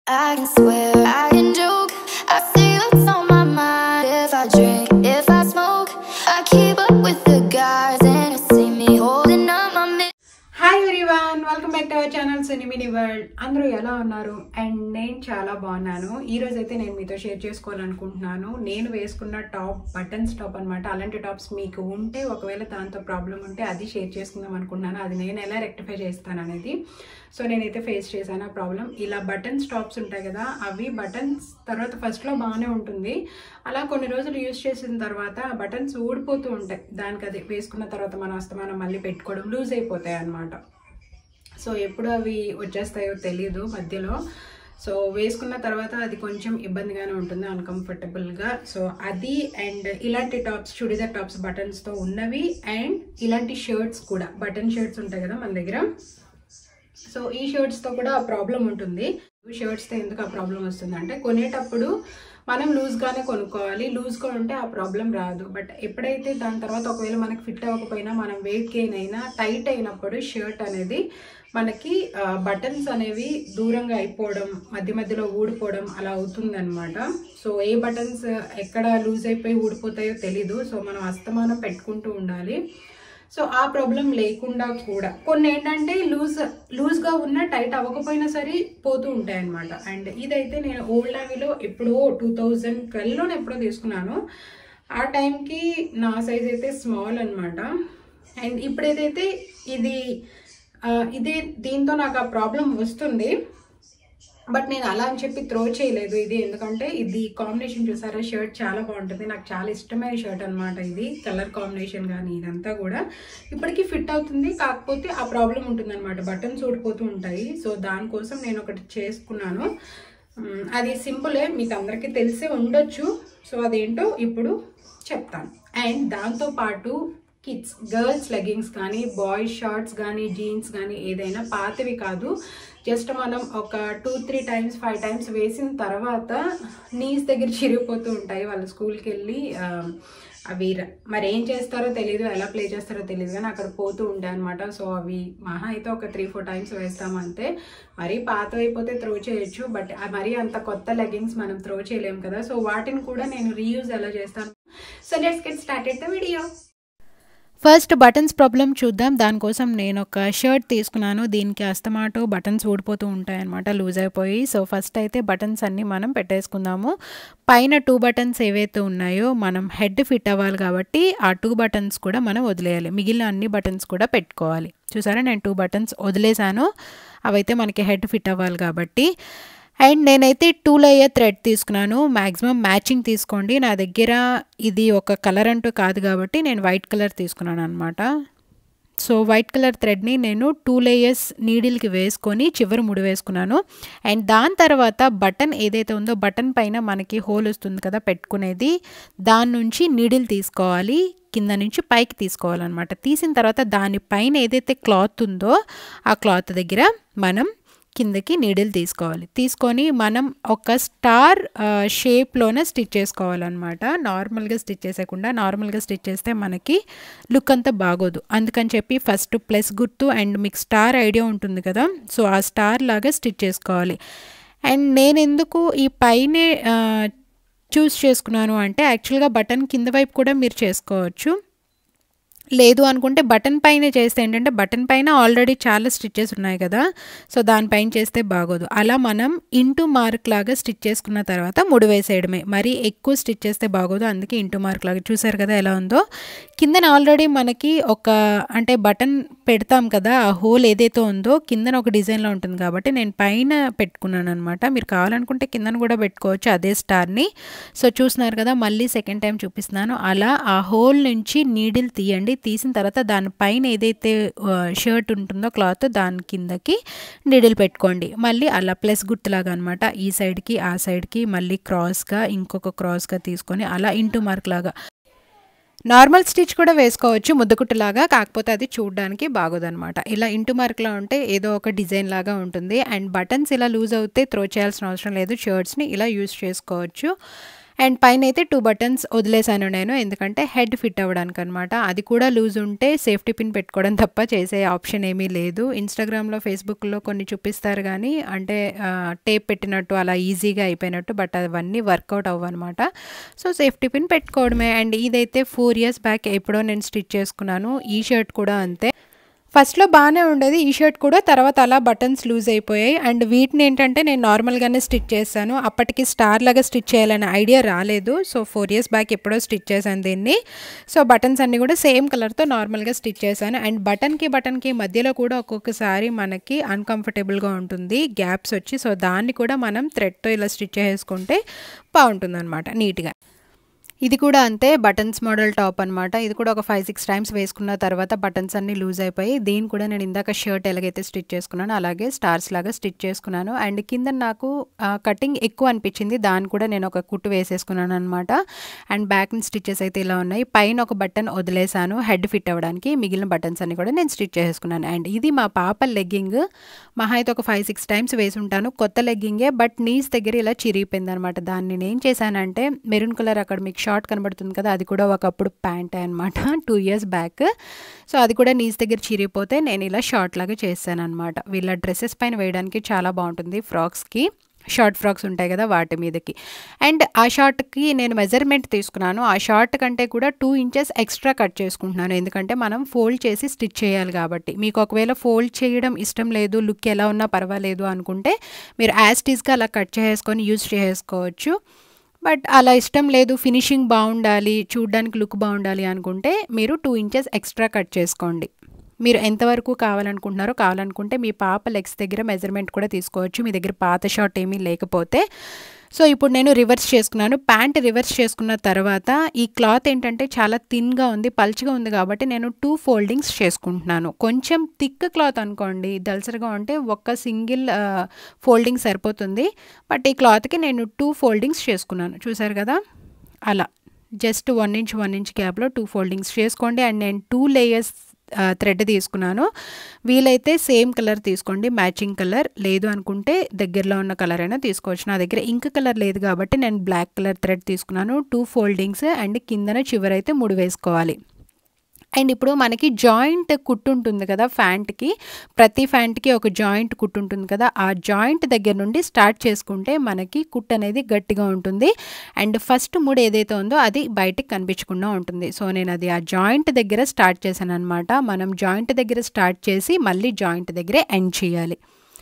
I can swear, I can joke. I say what's on my mind. If I drink, if I smoke, I keep up with the guys, and you see me holding up my mid. Hi everyone welcome back to our channel సినిమిని world అందరూ ఎలా ఉన్నారు and నేను చాలా బాగున్నాను ఈ రోజు అయితే నేను మీతో షేర్ చేసుకోవాలనుకుంటున్నాను నేను వేసుకున్న టాప్ బటన్స్ టాప్ అన్నమాట అలాంటి టాప్స్ మీకు ఉంటే ఒకవేళ దాంతో ప్రాబ్లం ఉంటే అది షేర్ చేసుకుందాం అనుకుంటున్నాను అది నేను ఎలా రెక్టిఫై చేస్తాను అనేది సో నేనైతే ఫేస్ చేశాను ఆ ప్రాబ్లం ఇలా బటన్స్ టాప్స్ ఉంటాయి కదా అవి బటన్స్ తర్వాత ఫస్ట్లో బాగానే ఉంటుంది అలా కొన్ని రోజులు యూజ్ చేసిన తర్వాత బటన్స్ ఊడిపోతూ ఉంటాయి దానికి అది వేసుకున్న తర్వాత మనం అస్తమానం మళ్ళీ పెట్టుకోవడం లూజ్ అయిపోతాయి అన్నమాట సో ఎప్పుడు అవి వచ్చేస్తాయో తెలియదు మధ్యలో సో వేసుకున్న తర్వాత అది కొంచెం ఇబ్బందిగానే ఉంటుంది అన్కంఫర్టబుల్గా సో అది అండ్ ఇలాంటి టాప్స్ చుడిదార్ టాప్స్ బటన్స్తో ఉన్నవి అండ్ ఇలాంటి షర్ట్స్ కూడా బటన్ షర్ట్స్ ఉంటాయి కదా మన దగ్గర సో ఈ షర్ట్స్తో కూడా ఆ ప్రాబ్లం ఉంటుంది షర్ట్స్తో ఎందుకు ఆ ప్రాబ్లం వస్తుంది అంటే కొనేటప్పుడు మనం లూజ్గానే కొనుక్కోవాలి లూజ్గా ఉంటే ఆ ప్రాబ్లం రాదు బట్ ఎప్పుడైతే దాని తర్వాత ఒకవేళ మనకి ఫిట్ అవ్వకపోయినా మనం వెయిట్ గెయిన్ అయినా టైట్ అయినప్పుడు షర్ట్ అనేది మనకి బటన్స్ అనేవి దూరంగా అయిపోవడం మధ్య మధ్యలో ఊడిపోవడం అలా అవుతుందన్నమాట సో ఏ బటన్స్ ఎక్కడ లూజ్ అయిపోయి ఊడిపోతాయో తెలీదు సో మనం అస్తమానం పెట్టుకుంటూ ఉండాలి సో ఆ ప్రాబ్లం లేకుండా కూడా కొన్ని ఏంటంటే లూజ్ లూజ్గా ఉన్న టైట్ అవ్వకపోయినా సరే పోతూ ఉంటాయి అనమాట అండ్ ఇదైతే నేను ఓల్డ్ నావీలో ఎప్పుడో టూ థౌజండ్ ట్వెల్వ్లోనే ఎప్పుడో తీసుకున్నాను ఆ టైంకి నా సైజ్ అయితే స్మాల్ అనమాట అండ్ ఇప్పుడు ఏదైతే ఇది ఆ, ఇదే దీంతో నాకు ఆ ప్రాబ్లం వస్తుంది బట్ నేను అలా అని చెప్పి త్రో చేయలేదు ఇది ఎందుకంటే ఇది కాంబినేషన్ చూసారా షర్ట్ చాలా బాగుంటుంది నాకు చాలా ఇష్టమైన షర్ట్ అనమాట ఇది కలర్ కాంబినేషన్ కానీ ఇదంతా కూడా ఇప్పటికీ ఫిట్ అవుతుంది కాకపోతే ఆ ప్రాబ్లం ఉంటుంది అనమాట బటన్స్ ఊడిపోతూ ఉంటాయి సో దానికోసం నేను ఒకటి చేసుకున్నాను మ్, అది సింపులే మీకు అందరికీ తెలిసే ఉండొచ్చు సో అదేంటో ఇప్పుడు చెప్తాను అండ్ దాంతో పాటు కిడ్స్ గర్ల్స్ లెగ్గింగ్స్ కానీ బాయ్స్ షార్ట్స్ కానీ జీన్స్ కానీ ఏదైనా పాతవి కాదు జస్ట్ మనం ఒక two three times five times వేసిన తర్వాత నీస్ దగ్గర చిరిగిపోతూ ఉంటాయి వాళ్ళు స్కూల్కి వెళ్ళి ఆ, అవి ర- మరి ఏం చేస్తారో తెలియదు ఎలా ప్లే చేస్తారో తెలియదు కానీ అక్కడ పోతూ ఉంటాయి అనమాట సో అవి మహా అయితే ఒక త్రీ ఫోర్ టైమ్స్ వేస్తాము అంతే మరీ పాత అయిపోతే త్రో చేయొచ్చు బట్ మరీ అంత కొత్త లెగ్గింగ్స్ మనం త్రో చేయలేము కదా సో వాటిని కూడా నేను రీయూజ్ ఎలా చేస్తాను so let's get started the video first buttons problem చూద్దాం దానికోసం నేను ఒక షర్ట్ తీసుకున్నాను దీనికి అస్తమాటు బటన్స్ ఊడిపోతూ ఉంటాయి అనమాట లూజ్ అయిపోయి సో ఫస్ట్ అయితే బటన్స్ అన్నీ మనం పెట్టేసుకుందాము పైన టూ బటన్స్ ఏవైతే ఉన్నాయో మనం హెడ్ ఫిట్ అవ్వాలి కాబట్టి ఆ టూ బటన్స్ కూడా మనం వదిలేయాలి మిగిలిన అన్ని బటన్స్ కూడా పెట్టుకోవాలి చూసారా నేను టూ బటన్స్ వదిలేసాను అవైతే మనకి హెడ్ ఫిట్ అవ్వాలి కాబట్టి అండ్ నేనైతే టూ లేయర్ థ్రెడ్ తీసుకున్నాను మ్యాక్సిమం మ్యాచింగ్ తీసుకోండి నా దగ్గర ఇది ఒక కలర్ అంటూ కాదు కాబట్టి నేను వైట్ కలర్ తీసుకున్నాను అనమాట సో వైట్ కలర్ థ్రెడ్ని నేను టూ లేయర్స్ నీడిల్కి వేసుకొని చివరి ముడి వేసుకున్నాను అండ్ దాని తర్వాత బటన్ ఏదైతే ఉందో బటన్ పైన మనకి హోల్ వస్తుంది కదా పెట్టుకునేది దాని నుంచి నీడిల్ తీసుకోవాలి కింద నుంచి పైకి తీసుకోవాలన్నమాట తీసిన తర్వాత దానిపైన ఏదైతే క్లాత్ ఉందో ఆ క్లాత్ దగ్గర మనం కిందకి నీడిల్ తీసుకోవాలి తీసుకొని మనం ఒక స్టార్ షేప్లోనే స్టిచ్ చేసుకోవాలన్నమాట నార్మల్గా స్టిచ్ చేసేయకుండా నార్మల్గా స్టిచ్ చేస్తే మనకి లుక్ అంతా బాగోదు అందుకని చెప్పి ఫస్ట్ ప్లస్ గుర్తు అండ్ మీకు స్టార్ ఐడియా ఉంటుంది కదా సో ఆ స్టార్ లాగా స్టిచ్ చేసుకోవాలి అండ్ నేను ఎందుకు ఈ పైనే చూస్ చేసుకున్నాను అంటే యాక్చువల్గా బటన్ కింద వైపు కూడా మీరు చేసుకోవచ్చు లేదు అనుకుంటే బటన్ పైన చేస్తే ఏంటంటే బటన్ పైన ఆల్రెడీ చాలా స్టిచ్చెస్ ఉన్నాయి కదా సో దానిపైన చేస్తే బాగోదు అలా మనం ఇంటూ మార్క్ లాగా స్టిచ్ చేసుకున్న తర్వాత ముడి వేసేయడమే మరి ఎక్కువ స్టిచ్ చేస్తే బాగోదు అందుకే ఇంటూ మార్క్ లాగా చూసారు కదా ఎలా ఉందో కిందన ఆల్రెడీ మనకి ఒక అంటే బటన్ పెడతాం కదా ఆ హోల్ ఏదైతే ఉందో కిందన ఒక డిజైన్లో ఉంటుంది కాబట్టి నేను పైన పెట్టుకున్నాను అనమాట మీరు కావాలనుకుంటే కిందన కూడా పెట్టుకోవచ్చు అదే స్టార్ని సో చూస్తున్నారు కదా మళ్ళీ సెకండ్ టైం చూపిస్తున్నాను అలా ఆ హోల్ నుంచి నీడిల్ తీయండి తీసిన తర్వాత దానిపైన ఏదైతే షర్ట్ ఉంటుందో క్లాత్ దాని కిందకి నీడిల్ పెట్టుకోండి మళ్ళీ అలా ప్లస్ గుర్తులాగా అనమాట ఈ సైడ్కి ఆ సైడ్కి మళ్ళీ క్రాస్గా ఇంకొక క్రాస్గా తీసుకొని అలా ఇంటూ మార్క్ లాగా నార్మల్ స్టిచ్ కూడా వేసుకోవచ్చు ముద్దకుట్టులాగా కాకపోతే అది చూడడానికి బాగోదన్నమాట ఇలా ఇంటూ మార్క్లో ఉంటే ఏదో ఒక డిజైన్ లాగా ఉంటుంది అండ్ బటన్స్ ఇలా లూజ్ అవుతే త్రో చేయాల్సిన అవసరం లేదు షర్ట్స్ని ఇలా యూజ్ చేసుకోవచ్చు అండ్ పైన అయితే టూ బటన్స్ వదిలేసాను నేను ఎందుకంటే హెడ్ ఫిట్ అవ్వడానికి అనమాట అది కూడా లూజ్ ఉంటే సేఫ్టీ పిన్ పెట్టుకోవడం తప్ప చేసే ఆప్షన్ ఏమీ లేదు ఇన్స్టాగ్రామ్లో ఫేస్బుక్లో కొన్ని చూపిస్తారు కానీ అంటే టేప్ పెట్టినట్టు అలా ఈజీగా అయిపోయినట్టు బట్ అవన్నీ వర్కౌట్ అవ్వనమాట సో సేఫ్టీ పిన్ పెట్టుకోవడమే అండ్ ఇదైతే ఫోర్ ఇయర్స్ బ్యాక్ ఎప్పుడో నేను స్టిచ్ చేసుకున్నాను ఈ షర్ట్ కూడా అంతే ఫస్ట్లో బాగానే ఉండేది ఈ షర్ట్ కూడా తర్వాత అలా బటన్స్ లూజ్ అయిపోయాయి అండ్ వీటిని ఏంటంటే నేను నార్మల్గానే స్టిచ్ చేశాను అప్పటికి స్టార్ లాగా స్టిచ్ చేయాలనే ఐడియా రాలేదు సో ఫోర్ ఇయర్స్ బ్యాక్ ఎప్పుడో స్టిచ్ చేశాను దీన్ని సో బటన్స్ అన్నీ కూడా సేమ్ కలర్తో నార్మల్గా స్టిచ్ చేశాను అండ్ బటన్కి బటన్కి మధ్యలో కూడా ఒక్కొక్కసారి మనకి అన్కంఫర్టబుల్గా ఉంటుంది గ్యాప్స్ వచ్చి సో దాన్ని కూడా మనం థ్రెడ్తో ఇలా స్టిచ్ చేసుకుంటే బాగుంటుంది అనమాట నీట్గా ఇది కూడా అంతే బటన్స్ మోడల్ టాప్ అనమాట ఇది కూడా ఒక ఫైవ్ సిక్స్ టైమ్స్ వేసుకున్న తర్వాత బటన్స్ అన్ని లూజ్ అయిపోయి దీన్ని కూడా నేను ఇందాక షర్ట్ ఎలాగైతే స్టిచ్ చేసుకున్నాను అలాగే స్టార్స్ లాగా స్టిచ్ చేసుకున్నాను అండ్ కింద నాకు కటింగ్ ఎక్కువ అనిపించింది దాన్ని కూడా నేను ఒక కుట్టు వేసేసుకున్నాను అనమాట అండ్ బ్యాక్ స్టిచ్చెస్ అయితే ఇలా ఉన్నాయి పైన ఒక బటన్ వదిలేసాను హెడ్ ఫిట్ అవ్వడానికి మిగిలిన బటన్స్ అన్ని కూడా నేను స్టిచ్ చేసుకున్నాను అండ్ ఇది మా పాప లెగ్గింగ్ మహా అయితే ఒక ఫైవ్ సిక్స్ టైమ్స్ వేసి ఉంటాను కొత్త లెగ్గింగే బట్ నీస్ దగ్గర ఇలా చిరిగిపోయింది అనమాట దాన్ని నేను ఏం చేశానంటే మెరూన్ కలర్ అక్కడ మీకు షార్ట్ కనబడుతుంది కదా అది కూడా ఒకప్పుడు ప్యాంట్ అనమాట టూ ఇయర్స్ బ్యాక్ సో అది కూడా నీస్ దగ్గర చిరిగిపోతే నేను ఇలా షార్ట్ లాగా చేశాను అనమాట వీళ్ళ డ్రెస్సెస్ పైన వేయడానికి చాలా బాగుంటుంది ఫ్రాక్స్కి షార్ట్ ఫ్రాక్స్ ఉంటాయి కదా వాటి మీదకి అండ్ ఆ షార్ట్కి నేను మెజర్మెంట్ తీసుకున్నాను ఆ షార్ట్ కంటే కూడా టూ ఇంచెస్ ఎక్స్ట్రా కట్ చేసుకుంటున్నాను ఎందుకంటే మనం ఫోల్డ్ చేసి స్టిచ్ చేయాలి కాబట్టి మీకు ఒకవేళ ఫోల్డ్ చేయడం ఇష్టం లేదు లుక్ ఎలా ఉన్నా పర్వాలేదు అనుకుంటే మీరు యాస్టీస్గా అలా కట్ చేసుకొని యూజ్ చేసుకోవచ్చు బట్ అలా ఇష్టం లేదు ఫినిషింగ్ బాగుండాలి చూడ్డానికి లుక్ బాగుండాలి అనుకుంటే మీరు టూ ఇంచెస్ ఎక్స్ట్రా కట్ చేసుకోండి మీరు ఎంతవరకు కావాలనుకుంటున్నారో కావాలనుకుంటే మీ పాప లెగ్స్ దగ్గర మెజర్మెంట్ కూడా తీసుకోవచ్చు మీ దగ్గర పాత షార్ట్ ఏమీ లేకపోతే సో ఇప్పుడు నేను రివర్స్ చేసుకున్నాను ప్యాంట్ రివర్స్ చేసుకున్న తర్వాత ఈ క్లాత్ ఏంటంటే చాలా థిన్గా ఉంది పల్చగా ఉంది కాబట్టి నేను టూ ఫోల్డింగ్స్ చేసుకుంటున్నాను కొంచెం థిక్ క్లాత్ అనుకోండి దల్సరిగా ఉంటే ఒక్క సింగిల్ ఫోల్డింగ్ సరిపోతుంది బట్ ఈ క్లాత్కి నేను టూ ఫోల్డింగ్స్ చేసుకున్నాను చూసారు కదా అలా just one inch one inch గ్యాప్లో టూ ఫోల్డింగ్స్ చేసుకోండి అండ్ నేను టూ లేయర్స్ థ్రెడ్ తీసుకున్నాను వీలైతే సేమ్ కలర్ తీసుకోండి మ్యాచింగ్ కలర్ లేదు అనుకుంటే దగ్గరలో ఉన్న కలర్ అయినా తీసుకోవచ్చు నా దగ్గర ఇంక్ కలర్ లేదు కాబట్టి నేను బ్లాక్ కలర్ థ్రెడ్ తీసుకున్నాను టూ ఫోల్డింగ్స్ అండ్ కిందన చివరైతే మూడు వేసుకోవాలి అండ్ ఇప్పుడు మనకి జాయింట్ కుట్టు ఉంటుంది కదా ఫ్యాంట్కి ప్రతి ఫ్యాంట్కి ఒక జాయింట్ కుట్టు ఉంటుంది కదా ఆ జాయింట్ దగ్గర నుండి స్టార్ట్ చేసుకుంటే మనకి కుట్ అనేది గట్టిగా ఉంటుంది అండ్ ఫస్ట్ మూడు ఏదైతే ఉందో అది బయటికి కనిపించకుండా ఉంటుంది సో నేను అది ఆ జాయింట్ దగ్గర స్టార్ట్ చేశాను అనమాట మనం జాయింట్ దగ్గర స్టార్ట్ చేసి మళ్ళీ జాయింట్ దగ్గరే ఎండ్ చేయాలి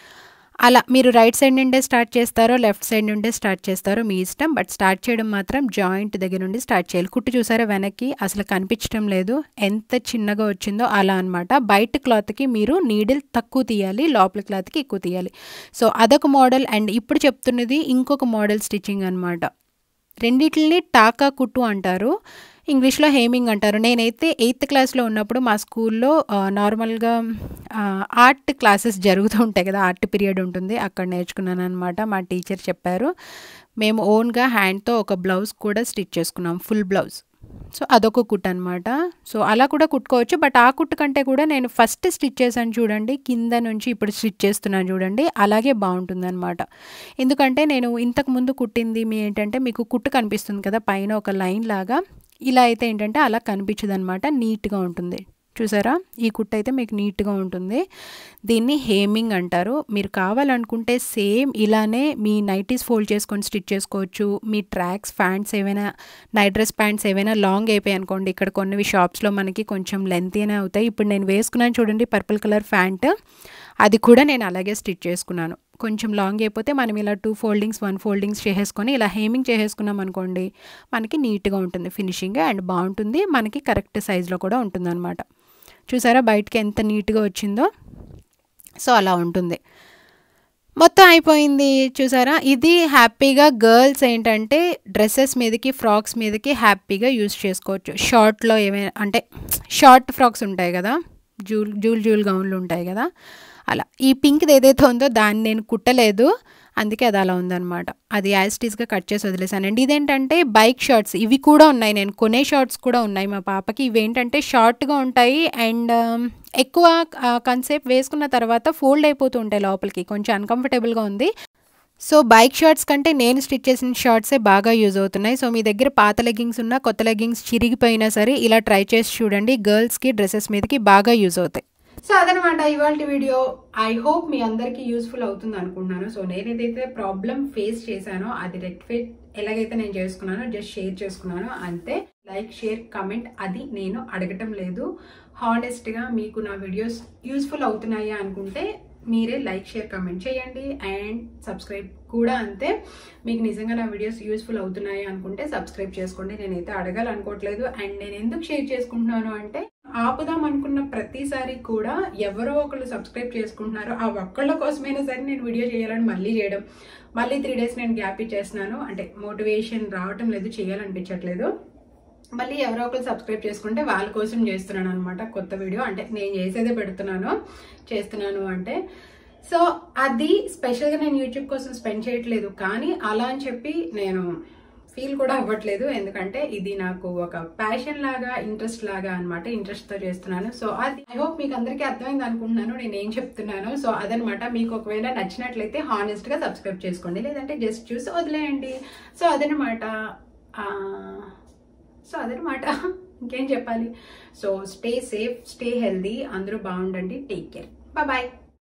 అలా మీరు రైట్ సైడ్ నుండే స్టార్ట్ చేస్తారో లెఫ్ట్ సైడ్ నుండే స్టార్ట్ చేస్తారో మీ ఇష్టం బట్ స్టార్ట్ చేయడం మాత్రం జాయింట్ దగ్గర నుండి స్టార్ట్ చేయాలి కుట్టు చూసారా వెనక్కి అసలు కనిపించడం లేదు ఎంత చిన్నగా వచ్చిందో అలా అనమాట బయట క్లాత్కి మీరు నీడిల్ తక్కువ తీయాలి లోపల క్లాత్కి ఎక్కువ తీయాలి సో అదొక మోడల్ అండ్ ఇప్పుడు చెప్తున్నది ఇంకొక మోడల్ స్టిచ్చింగ్ అనమాట రెండిటిని టాకా కుట్టు అంటారు ఇంగ్లీష్లో హేమింగ్ అంటారు నేనైతే ఎయిత్ క్లాస్లో ఉన్నప్పుడు మా స్కూల్లో నార్మల్గా ఆర్ట్ క్లాసెస్ జరుగుతూ ఉంటాయి కదా ఆర్ట్ పీరియడ్ ఉంటుంది అక్కడ నేర్చుకున్నాను అనమాట మా టీచర్ చెప్పారు మేము ఓన్గా హ్యాండ్తో ఒక బ్లౌజ్ కూడా స్టిచ్ చేసుకున్నాం ఫుల్ బ్లౌజ్ సో అదొక కుట్ అనమాట సో అలా కూడా కుట్టుకోవచ్చు బట్ ఆ కుట్టు కంటే కూడా నేను ఫస్ట్ స్టిచ్ చేశాను చూడండి కింద నుంచి ఇప్పుడు స్టిచ్ చేస్తున్నాను చూడండి అలాగే బాగుంటుంది అనమాట ఎందుకంటే నేను ఇంతకు ముందు కుట్టింది మీ ఏంటంటే మీకు కుట్టు కనిపిస్తుంది కదా పైన ఒక లైన్ లాగా ఇలా అయితే ఏంటంటే అలా కనిపించదు అనమాట నీట్గా ఉంటుంది చూసారా ఈ కుట్టు అయితే మీకు నీట్గా ఉంటుంది దీన్ని హేమింగ్ అంటారు మీరు కావాలనుకుంటే సేమ్ ఇలానే మీ నైటీస్ ఫోల్డ్ చేసుకొని స్టిచ్ చేసుకోవచ్చు మీ ట్రాక్స్ ప్యాంట్స్ ఏవైనా నైట్ డ్రెస్ ప్యాంట్స్ ఏవైనా లాంగ్ అయిపోయాయి అనుకోండి ఇక్కడ కొన్ని షాప్స్లో మనకి కొంచెం లెంతీనే అవుతాయి ఇప్పుడు నేను వేసుకున్నాను చూడండి పర్పుల్ కలర్ ప్యాంట్ అది కూడా నేను అలాగే స్టిచ్ చేసుకున్నాను కొంచెం లాంగ్ అయిపోతే మనం ఇలా టూ ఫోల్డింగ్స్ వన్ ఫోల్డింగ్స్ చేసేసుకొని ఇలా హేమింగ్ చేసేసుకున్నాం అనుకోండి మనకి నీట్గా ఉంటుంది ఫినిషింగ్ అండ్ బాగుంటుంది మనకి కరెక్ట్ సైజులో కూడా ఉంటుంది అనమాట చూసారా బయటికి ఎంత నీట్గా వచ్చిందో సో అలా ఉంటుంది మొత్తం అయిపోయింది చూసారా ఇది హ్యాపీగా గర్ల్స్ ఏంటంటే డ్రెస్సెస్ మీదకి ఫ్రాక్స్ మీదకి హ్యాపీగా యూస్ చేసుకోవచ్చు షార్ట్లో ఏమైనా అంటే షార్ట్ ఫ్రాక్స్ ఉంటాయి కదా జూల్ జూల్ జూల్ గౌన్లు ఉంటాయి కదా అలా ఈ పింక్ది ఏదైతే ఉందో దాన్ని నేను కుట్టలేదు అందుకే అది అలా ఉందన్నమాట అది యాజిటీస్గా కట్ చేసి వదిలేసానండి ఇదేంటంటే బైక్ షార్ట్స్ ఇవి కూడా ఉన్నాయి నేను కొనే షార్ట్స్ కూడా ఉన్నాయి మా పాపకి ఇవి ఏంటంటే షార్ట్గా ఉంటాయి అండ్ ఎక్కువ కన్సేప్ వేసుకున్న తర్వాత ఫోల్డ్ అయిపోతూ ఉంటాయి లోపలికి కొంచెం అన్కంఫర్టబుల్గా ఉంది సో బైక్ షార్ట్స్ కంటే నేను స్టిచ్ చేసిన షార్ట్సే బాగా యూజ్ అవుతున్నాయి సో మీ దగ్గర పాత లెగ్గింగ్స్ ఉన్నా కొత్త లెగ్గింగ్స్ చిరిగిపోయినా సరే ఇలా ట్రై చేసి చూడండి గర్ల్స్కి డ్రెస్సెస్ మీదకి బాగా యూజ్ అవుతాయి సో అదనమాట ఇవాళ వీడియో ఐ హోప్ మీ అందరికీ యూస్ఫుల్ అవుతుంది అనుకుంటున్నాను సో నేను ఏదైతే ప్రాబ్లం ఫేస్ చేశానో అది రెక్టిఫై ఎలాగైతే నేను చేసుకున్నానో జస్ట్ షేర్ చేసుకున్నాను అంతే లైక్ షేర్ కమెంట్ అది నేను అడగటం లేదు హానెస్ట్గా మీకు నా వీడియోస్ యూస్ఫుల్ అవుతున్నాయా అనుకుంటే మీరే లైక్ షేర్ కమెంట్ చేయండి అండ్ సబ్స్క్రైబ్ కూడా అంతే మీకు నిజంగా నా వీడియోస్ యూస్ఫుల్ అవుతున్నాయి అనుకుంటే సబ్స్క్రైబ్ చేసుకోండి నేనైతే అడగాలనుకోవట్లేదు అండ్ నేను ఎందుకు షేర్ చేసుకుంటున్నాను అంటే ఆపుదాం అనుకున్న ప్రతిసారి కూడా ఎవరో ఒకళ్ళు సబ్స్క్రైబ్ చేసుకుంటున్నారు ఆ ఒక్కళ్ళ కోసమైనా సరే నేను వీడియో చేయాలని మళ్ళీ చేయడం మళ్ళీ త్రీ డేస్ నేను గ్యాప్ ఇచ్చేస్తున్నాను అంటే మోటివేషన్ రావటం లేదు చేయాలనిపించట్లేదు మళ్ళీ ఎవరో ఒకరు సబ్స్క్రైబ్ చేసుకుంటే వాళ్ళ కోసం చేస్తున్నాను అనమాట కొత్త వీడియో అంటే నేను చేసేదే పెడుతున్నాను చేస్తున్నాను అంటే సో అది స్పెషల్గా నేను యూట్యూబ్ కోసం స్పెండ్ చేయట్లేదు కానీ అలా అని చెప్పి నేను ఫీల్ కూడా అవ్వట్లేదు ఎందుకంటే ఇది నాకు ఒక ప్యాషన్ లాగా ఇంట్రెస్ట్ లాగా అనమాట ఇంట్రెస్ట్తో చేస్తున్నాను సో అది ఐ హోప్ మీకు అందరికీ అర్థమైంది అనుకుంటున్నాను నేను ఏం చెప్తున్నాను సో అదనమాట మీకు ఒకవేళ నచ్చినట్లయితే హానెస్ట్గా సబ్స్క్రైబ్ చేసుకోండి లేదంటే జస్ట్ చూసి వదిలేయండి సో అదనమాట సో అదనమాట ఇంకేం చెప్పాలి so stay safe stay healthy అందరూ బాగుండండి టేక్ కేర్ బాయ్